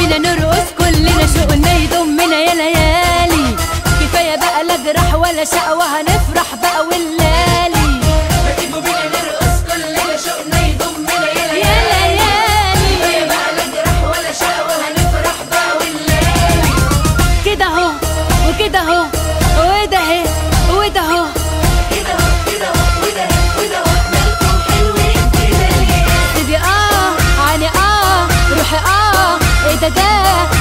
بينا نرقص كلنا شوقنا يضمنا يا ليالي كفايه بقى لا جرح ولا شقوه هنفرح بقى والليالي ما تيجوا بينا نرقص كلنا شوقنا يضمنا يا يا ليالي كفاية ليالي بقى لا جرح ولا شقوة هنفرح بقى والليالي كده اهو وكده اهو وده اهي وده اهو كده اهو كده اهو وده وده اهو مالكم حلوين كده ليه سيدي اه عيني اه روحي اه ايه ده ده